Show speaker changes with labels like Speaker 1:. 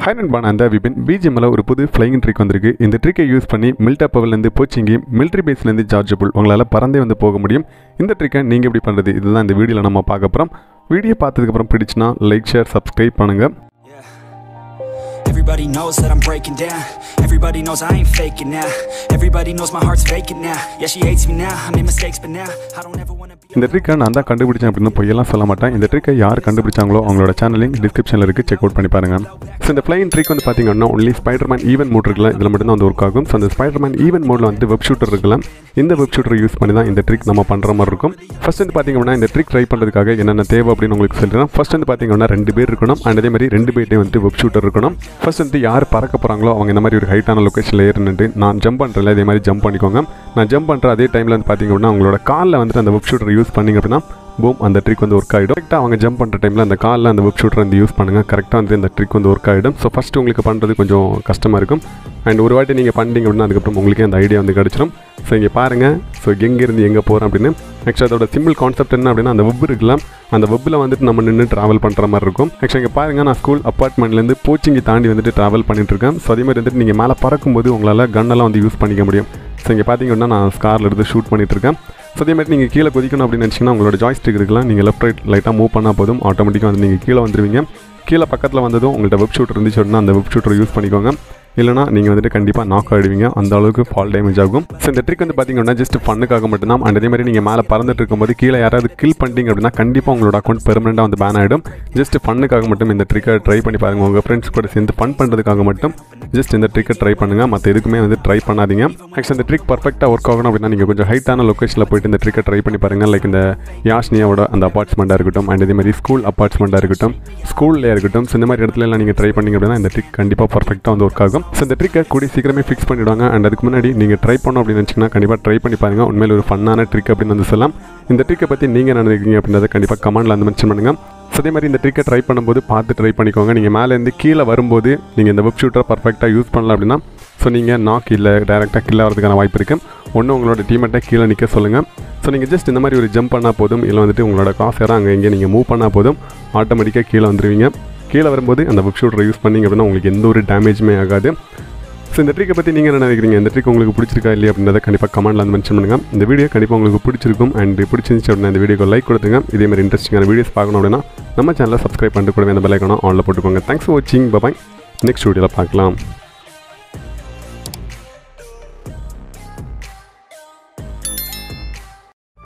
Speaker 1: high நண்பான அந்த விபின் பிஜிஎம்மில் ஒரு புது ஃப்ளைங் ட்ரிக் வந்திருக்கு இந்த ட்ரிக்கை யூஸ் பண்ணி மில்டா பவர்லேருந்து போச்சிங்கி மிலிட்ரி பேஸ்லேருந்து ஜார்ஜபுல் உங்களால் பறந்தே வந்து போக முடியும் இந்த ட்ரிக்கை நீங்கள் எப்படி பண்ணுறது இதுதான் இந்த வீடியோவில் நம்ம பார்க்க போகிறோம் வீடியோ பார்த்ததுக்கப்புறம் பிடிச்சினா லைக் ஷேர் சப்ஸ்கிரைப் பண்ணுங்கள்
Speaker 2: Everybody knows that I'm breaking down Everybody knows I ain't faking now Everybody knows my heart's vacant now Yeah, she hates me now, I made mistakes but now I don't ever wanna be
Speaker 1: இந்த ட்ரிக்கை நான் தான் கண்டுபிடிச்சேன் அப்படின்னு பொய்யெல்லாம் சொல்ல மாட்டேன் இந்த ட்ரிக்கை யார் கண்டுபிடிச்சாங்களோ அவங்களோட சேனல் லிங்க் டிஸ்கிரிப்ஷனில் இருக்குது செக் அவுட் பண்ணி பாருங்க ஸோ இந்த ஃப்ளைங் ட்ரிக் வந்து பார்த்தீங்கன்னா ஒன்லி ஸ்பைடர்மேன் ஈவென்ட் மோட் இருக்குல்ல இதில் மட்டும் தான் வந்து ஒர்க் ஆகும் ஸோ அந்த ஸ்பைடர்மேன் ஈவென்ட் மோடில் வந்து வெப் ஷூட்டர் இருக்குல்ல இந்த வெப் ஷூட்டர் யூஸ் பண்ணி தான் இந்த ட்ரிக் நம்ம பண்ணுற மாதிரி இருக்கும் ஃபர்ஸ்ட் வந்து பார்த்தீங்கன்னா இந்த ட்ரிக் ட்ரை பண்ணுறதுக்காக என்னென்ன தேவை அப்படின்னு உங்களுக்கு சொல்கிறேன் ஃபர்ஸ்ட் வந்து பார்த்தீங்கன்னா ரெண்டு பேர் இருக்கணும் அண்ட் அதே மாதிரி ரெண்டு பேர்ட்டே வந்து வெப் ஷூட்டர் இருக்கணும் ஃபர்ஸ்ட் வந்து யார் பறக்க போகிறாங்களோ அவங்க இந்த மாதிரி ஒரு ஹைட்டான லொக்கேஷனில் ஏறினுட்டு நான் ஜம்ப் பண்ணுறேன் இதே மாதிரி ஜம்ப் பண்ணிக்கோங்க நான் ஜம்ப் பண்ணுற அதே டைமில் வந்து பார்த்தீங்க அப்படின்னா உங்களோட காலில் வந்துட்டு அந்த வெப் ஷூட்டர் யூஸ் பண்ணிங்க அப்படின்னா பூம் அந்த ட்ரிக் வந்து ஒர்க் ஆகிடும் கரெக்டாக அவங்க ஜம்ப் பண்ணுற டைமில் அந்த காலில் அந்த வெப் ஷூட்டர் வந்து யூஸ் பண்ணுங்கள் கரெக்டாக வந்து இந்த ட்ரிக் வந்து ஒர்க் ஆகிடும் ஸோ ஃபஸ்ட்டு உங்களுக்கு பண்ணுறது கொஞ்சம் கஷ்டமாக இருக்கும் அண்ட் ஒரு வாட்டி நீங்கள் பண்ணிட்டீங்க அப்படின்னா அதுக்கப்புறம் உங்களுக்கே அந்த ஐடியா வந்து கிடச்சிரும் ஸோ இங்கே பாருங்கள் ஸோ எங்கேருந்து எங்கே போகிறோம் அப்படின்னு ஆக்சுவலாக அதோட சிம்பிள் கான்செப்ட் என்ன அப்படின்னா அந்த வெப் இருக்கலாம் அந்த வெப்பில் வந்துட்டு நம்ம நின்று ட்ராவல் பண்ணுற மாதிரி இருக்கும் ஆக்சுவலாக இங்கே பாருங்கள் நான் ஸ்கூல் அப்பார்ட்மெண்ட்லேருந்து போச்சிங்கி தாண்டி வந்துட்டு ட்ராவல் பண்ணிட்டு இருக்கேன் ஸோ அதே மாதிரி வந்துட்டு நீங்கள் மேலே பறக்கும்போது உங்களால் கன்னெல்லாம் வந்து யூஸ் பண்ணிக்க முடியும் ஸோ இங்கே பார்த்தீங்கன்னா நான் ஸ்காரில் இருந்து ஷூட் பண்ணிட்டு இருக்கேன் ஸோ அதே மாதிரி நீங்கள் கீழே குதிக்கணும் அப்படின்னு நினச்சிங்கன்னா உங்களோட ஜாய்ஸ்டிக் இருக்கலாம் நீங்கள் லெஃப்ட் ரைட் லைட்டாக மூவ் பண்ணால் போதும் ஆட்டோமேட்டிக்காக வந்து நீங்கள் கீழே வந்துடுவீங்க கீழே பக்கத்தில் வந்ததும் உங்கள்கிட்ட வெப் ஷூட்டர் இருந்துச்சு அப்படின்னா அந்த வெப் ஷூட்டர் யூஸ் பண்ணிக்கோங்க இல்லைனா நீங்கள் வந்துட்டு கண்டிப்பாக நாக் ஆகிடுவீங்க அந்த அளவுக்கு ஃபால் டேமேஜ் ஆகும் ஸோ இந்த ட்ரிக் வந்து பார்த்தீங்கன்னா ஜஸ்ட் ஃபண்ணுக்காக மட்டும்தான் அண்ட் அதே மாதிரி நீங்கள் மேலே பறந்துட்டு இருக்கும்போது கீழே யாராவது கில் பண்ணிட்டீங்க அப்படின்னா கண்டிப்பாக உங்களோட அக்கௌண்ட் பெர்மனெண்ட்டாக வந்து பேன் ஆகிடும் ஜஸ்ட் ஃபண்ணுக்காக மட்டும் இந்த ட்ரிக்கை ட்ரை பண்ணி பாருங்கள் உங்கள் ஃப்ரெண்ட்ஸ் கூட சேர்ந்து ஃபன் பண்ணுறதுக்காக மட்டும் ஜஸ்ட் இந்த ட்ரிக்கை ட்ரை பண்ணுங்கள் மற்ற எதுக்குமே வந்து ட்ரை பண்ணாதீங்க ஆக்சுவலி இந்த ட்ரிக் பர்ஃபெக்டாக ஒர்க் ஆகணும் அப்படின்னா நீங்கள் கொஞ்சம் ஹைட்டான லொக்கேஷனில் போயிட்டு இந்த ட்ரிக்கை ட்ரை பண்ணி பாருங்கள் லைக் இந்த யாஷ்னியாவோட அந்த அப்பார்ட்மெண்ட்டாக இருக்கட்டும் அண்ட் இதே மாதிரி ஸ்கூல் அப்பார்ட்மெண்ட்டாக இருக்கட்டும் ஸ்கூல்லே இருக்கட்டும் ஸோ இந்த மாதிரி இடத்துல எல்லாம் நீங்கள் ட்ரை பண்ணிங்க அப்படின்னா இந்த ட்ரிக் கண்டிப்பாக பர்ஃபெக்டாக வந்து ஒர்க் ஆகும் ஸோ இந்த ட்ரிக்கை கூடி சீக்கிரமே ஃபிக்ஸ் பண்ணிவிடுவாங்க அண்ட் அதுக்கு முன்னாடி நீங்கள் ட்ரை பண்ணணும் அப்படின்னு நினச்சிங்கன்னா கண்டிப்பாக ட்ரை பண்ணி பாருங்கள் உண்மையில் ஒரு ஃபன்னான ட்ரிக் அப்படின்னு வந்து சொல்லலாம் இந்த ட்ரிக்கை பற்றி நீங்கள் என்ன நினைக்கிறீங்க அப்படின்றத கண்டிப்பாக கமெண்ட்டில் வந்து மென்ஷன் பண்ணுங்கள் ஸோ அதே மாதிரி இந்த ட்ரிக்கை ட்ரை பண்ணும்போது பார்த்து ட்ரை பண்ணிக்கோங்க நீங்கள் மேலேருந்து கீழே வரும்போது நீங்கள் இந்த வெப் ஷூட்டரை பர்ஃபெக்டாக யூஸ் பண்ணலாம் அப்படின்னா ஸோ நீங்கள் நாக் இல்லை டேரெக்டாக கில் ஆகிறதுக்கான வாய்ப்பு இருக்குது ஒன்று உங்களோட டீமெட்டை கீழே நிற்க சொல்லுங்கள் ஸோ நீங்கள் ஜஸ்ட் இந்த மாதிரி ஒரு ஜம்ப் பண்ணால் போதும் இல்லை வந்துட்டு உங்களோட காசு யாரும் அங்கே இங்கே நீங்கள் மூவ் பண்ணால் போதும் ஆட்டோமேட்டிக்காக கீழே வந்துடுவீங்க கீழே வரும்போது அந்த வெப் ஷூட்டரை யூஸ் பண்ணிங்க அப்படின்னா உங்களுக்கு எந்த ஒரு டேமேஜுமே ஆகாது ஸோ இந்த ட்ரிக்கை பற்றி நீங்கள் என்ன நினைக்கிறீங்க இந்த ட்ரிக் உங்களுக்கு பிடிச்சிருக்கா இல்லையா அப்படின்றத கண்டிப்பாக கமெண்ட்டில் வந்து மென்ஷன் பண்ணுங்கள் இந்த வீடியோ கண்டிப்பாக உங்களுக்கு பிடிச்சிருக்கும் அண்ட் பிடிச்சிருந்துச்சு அப்படின்னா இந்த வீடியோக்கு லைக் கொடுத்துங்க இதே மாதிரி இன்ட்ரெஸ்டிங்கான வீடியோஸ் பார்க்கணும் அப்படின்னா நம்ம சேனலை சப்ஸ்கிரைப் பண்ணிட்டு கூடவே அந்த பெல் ஐக்கான ஆனில் போட்டுக்கோங்க தேங்க்ஸ் ஃபார் வாட்சிங் பபாய் நெக்ஸ்ட் வீடியோவில் பார்க்கலாம்